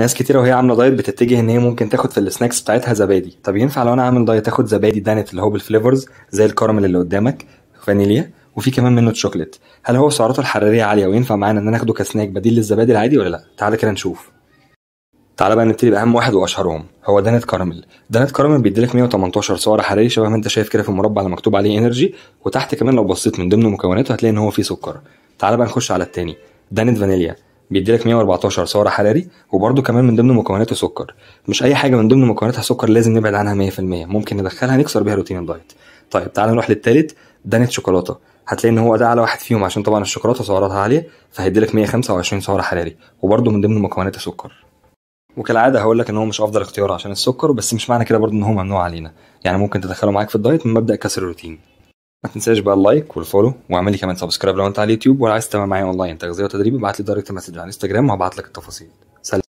ناس كتيره وهي عامله دايت بتتجه ان هي ممكن تاخد في السناكس بتاعتها زبادي طب ينفع لو انا عامل دايت اخد زبادي دانت اللي هو بالفليفرز زي الكراميل اللي قدامك فانيليا وفي كمان منه شوكليت هل هو سعراته الحراريه عاليه وينفع معانا ان انا اخده كسناك بديل للزبادي العادي ولا لا تعالى كده نشوف تعالى بقى نبتدي باهم واحد واشهرهم هو دانت كراميل دانت كراميل بيديلك 118 سعر حراري شبه ما انت شايف كده في المربع اللي مكتوب عليه انرجي وتحت كمان لو بصيت من ضمن مكوناته هتلاقي ان هو فيه سكر تعالى بقى نخش على التاني دانت فانيليا بيديلك 114 سعر حراري وبرده كمان من ضمن مكوناته سكر مش اي حاجه من ضمن مكوناتها سكر لازم نبعد عنها 100% ممكن ندخلها نكسر بيها روتين الدايت طيب تعالى نروح للتالت دانت شوكولاته هتلاقي ان هو ده اعلى واحد فيهم عشان طبعا الشوكولاته سعراتها عاليه فهيديلك 125 سعر حراري وبرده من ضمن مكوناته سكر وكالعاده هقول لك ان هو مش افضل اختيار عشان السكر بس مش معنى كده برضه ان هو ممنوع علينا يعني ممكن تدخله معاك في الدايت من مبدا كسر الروتين ما تنساش بقى اللايك والفولو واعمل لي كمان سبسكرايب لو انت على اليوتيوب ولو عايز تتابع معايا اونلاين تغذيه وتدريب ابعت لي دايركت مسج على الانستجرام وهبعت لك التفاصيل